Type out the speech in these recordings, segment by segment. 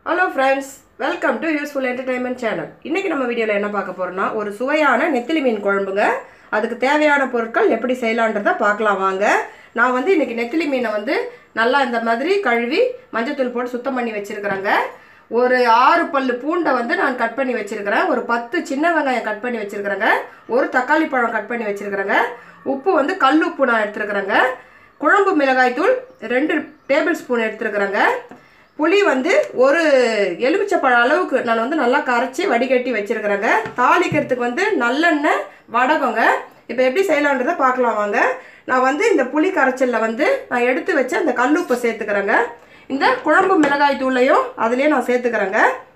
hello friends welcome to useful entertainment channel இன்றைக்கி நம்ம வீடியோவில் என்ன பார்க்க போகிறோம்னா ஒரு சுவையான நெத்திலி மீன் குழம்புங்க அதுக்கு தேவையான பொருட்கள் எப்படி செய்யலான்றதை பார்க்கலாம் வாங்க நான் வந்து இன்றைக்கி நெத்திலி மீனை வந்து நல்லா இந்த மாதிரி கழுவி மஞ்சத்தூள் போட்டு சுத்தம் பண்ணி வச்சுருக்கிறேங்க ஒரு ஆறு பல்லு பூண்டை வந்து நான் கட் பண்ணி வச்சுருக்கிறேன் ஒரு பத்து சின்ன வெங்காயம் கட் பண்ணி வச்சுருக்கிறேங்க ஒரு தக்காளி பழம் கட் பண்ணி வச்சுருக்கிறேங்க உப்பு வந்து கல் உப்பு நான் எடுத்துருக்குறேங்க குழம்பு மிளகாய்த்தூள் ரெண்டு டேபிள் ஸ்பூன் எடுத்துருக்குறேங்க புளி வந்து ஒரு எலுமிச்சப்பழம் அளவுக்கு நான் வந்து நல்லா கரைச்சி வடிகட்டி வச்சுருக்கிறேங்க தாளிக்கிறதுக்கு வந்து நல்லெண்ணெய் வடகங்க இப்போ எப்படி செய்யலான்றதை பார்க்கலாம் வாங்க நான் வந்து இந்த புளி கரைச்சலில் வந்து நான் எடுத்து வச்ச அந்த கல்லுப்பை சேர்த்துக்கிறேங்க இந்த குழம்பு மிளகாய் தூளையும் அதுலேயே நான் சேர்த்துக்கிறேங்க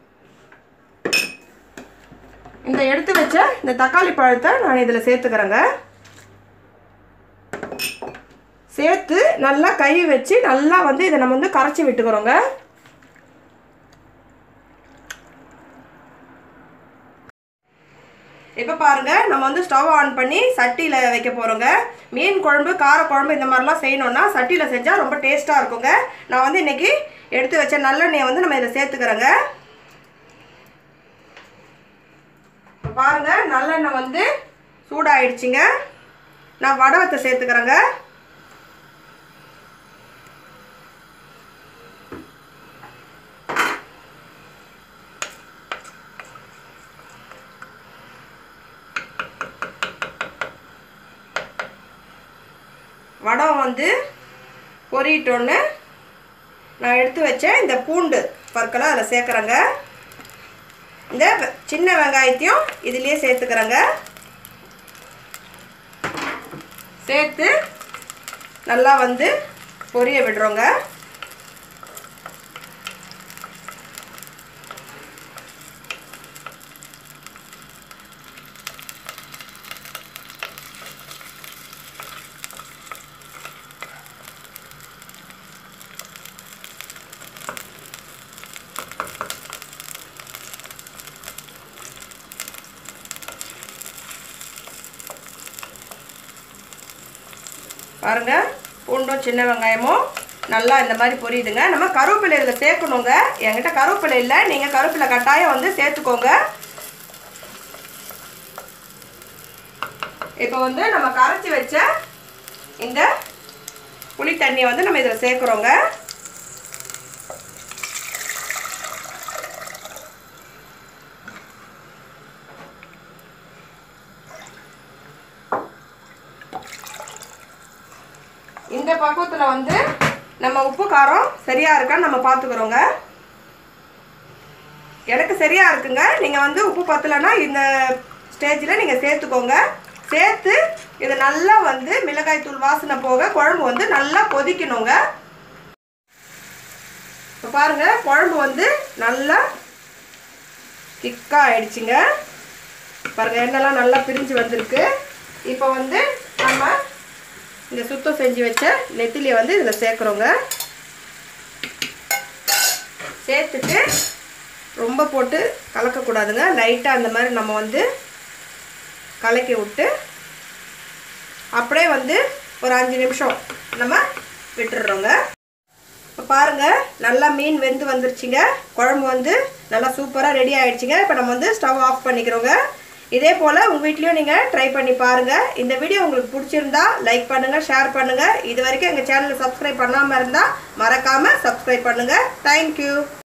இந்த எடுத்து வச்ச இந்த தக்காளி பழத்தை நான் இதில் சேர்த்துக்கிறேங்க சேர்த்து நல்லா கை வச்சு நல்லா வந்து இதை நம்ம வந்து கரைச்சி விட்டுக்கிறோங்க இப்போ பாருங்க நம்ம வந்து ஸ்டவ் ஆன் பண்ணி சட்டியில் வைக்க போகிறோங்க மீன் குழம்பு கார குழம்பு இந்த மாதிரிலாம் செய்யணும்னா சட்டியில் செஞ்சால் ரொம்ப டேஸ்ட்டாக இருக்குங்க நான் வந்து இன்னைக்கு எடுத்து வச்ச நல்லெண்ணெயை வந்து நம்ம இதில் சேர்த்துக்கிறோங்க இப்போ பாருங்க நல்லெண்ணெய் வந்து சூடாயிடுச்சுங்க நான் வடவத்தை சேர்த்துக்கிறேங்க வடம் வந்து பொரியிட்டோன்னு நான் எடுத்து வச்சேன் இந்த பூண்டு பற்களை அதில் சேர்க்குறேங்க இந்த வெ- சின்ன வெங்காயத்தையும் இதுலேயே சேர்த்துக்கிறேங்க சேர்த்து நல்லா வந்து பொரிய விடுறோங்க பாருங்க பூண்டும் சின்ன வெங்காயமும் நல்லா இந்த மாதிரி பொரியுதுங்க நம்ம கருவேப்பிலை இதில் சேர்க்கணுங்க என்கிட்ட கருவேப்பிலை இல்லை நீங்கள் கருவேப்பிலை கட்டாயம் வந்து சேர்த்துக்கோங்க இப்போ வந்து நம்ம கரைச்சி வச்ச இந்த புளி தண்ணியை வந்து நம்ம இதில் சேர்க்குறோங்க இந்த பக்குவத்தில் வந்து நம்ம உப்பு காரம் சரியாக இருக்கான்னு நம்ம பார்த்துக்குறோங்க எனக்கு சரியாக இருக்குங்க நீங்கள் வந்து உப்பு பத்தலைன்னா இந்த ஸ்டேஜில் நீங்கள் சேர்த்துக்கோங்க சேர்த்து இது நல்லா வந்து மிளகாய் தூள் வாசனை போக குழம்பு வந்து நல்லா கொதிக்கணுங்க இப்போ பாருங்கள் குழம்பு வந்து நல்லா திக்காக ஆயிடுச்சுங்க பாருங்கள் எண்ணெய்லாம் நல்லா பிரிஞ்சு வந்திருக்கு இப்போ வந்து நம்ம இந்த சுத்தம் செஞ்சு வச்ச நெத்திலியை வந்து இதில் சேர்க்குறோங்க சேர்த்துட்டு ரொம்ப போட்டு கலக்கக்கூடாதுங்க லைட்டாக அந்த மாதிரி நம்ம வந்து கலக்கி விட்டு அப்படியே வந்து ஒரு அஞ்சு நிமிஷம் நம்ம விட்டுடுறோங்க இப்போ பாருங்கள் நல்லா மீன் வெந்து வந்துருச்சுங்க குழம்பு வந்து நல்லா சூப்பராக ரெடி ஆயிடுச்சுங்க இப்போ நம்ம வந்து ஸ்டவ் ஆஃப் பண்ணிக்கிறோங்க இதே போல் உங்கள் வீட்லேயும் நீங்கள் ட்ரை பண்ணி பாருங்கள் இந்த வீடியோ உங்களுக்கு பிடிச்சிருந்தா லைக் பண்ணுங்கள் ஷேர் பண்ணுங்கள் இது வரைக்கும் எங்கள் சேனலை சப்ஸ்கிரைப் பண்ணாமல் இருந்தால் மறக்காமல் சப்ஸ்கிரைப் பண்ணுங்கள் தேங்க்யூ